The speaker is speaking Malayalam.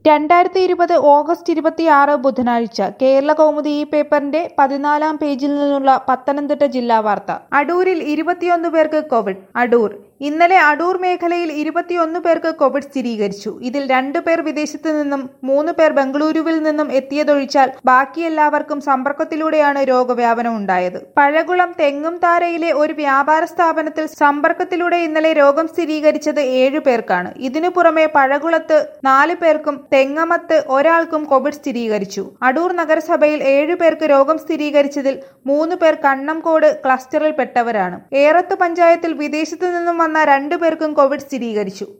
രണ്ടായിരത്തി ഇരുപത് ഓഗസ്റ്റ് ഇരുപത്തിയാറ് ബുധനാഴ്ച കേരള കൗമുദി ഈ പേപ്പറിന്റെ പതിനാലാം പേജിൽ നിന്നുള്ള പത്തനംതിട്ട ജില്ലാ വാർത്ത അടൂരിൽ ഇരുപത്തിയൊന്ന് പേർക്ക് കോവിഡ് അടൂർ ഇന്നലെ അടൂർ മേഖലയിൽ ഇരുപത്തിയൊന്ന് പേർക്ക് കോവിഡ് സ്ഥിരീകരിച്ചു ഇതിൽ രണ്ടു പേർ വിദേശത്ത് നിന്നും മൂന്ന് പേർ ബംഗളൂരുവിൽ നിന്നും എത്തിയതൊഴിച്ചാൽ ബാക്കി എല്ലാവർക്കും സമ്പർക്കത്തിലൂടെയാണ് രോഗവ്യാപനം ഉണ്ടായത് പഴകുളം തെങ്ങും താരയിലെ ഒരു വ്യാപാര സ്ഥാപനത്തിൽ സമ്പർക്കത്തിലൂടെ ഇന്നലെ രോഗം സ്ഥിരീകരിച്ചത് ഏഴു പേർക്കാണ് ഇതിനു പുറമെ പഴകുളത്ത് നാല് പേർക്കും തെങ്ങമത്ത് ഒരാൾക്കും കോവിഡ് സ്ഥിരീകരിച്ചു അടൂർ നഗരസഭയിൽ ഏഴു പേർക്ക് രോഗം സ്ഥിരീകരിച്ചതിൽ മൂന്ന് പേർ കണ്ണംകോട് ക്ലസ്റ്ററിൽപ്പെട്ടവരാണ് ഏറത്ത് പഞ്ചായത്തിൽ വിദേശത്തു നിന്നും വന്ന രണ്ടു പേർക്കും കോവിഡ് സ്ഥിരീകരിച്ചു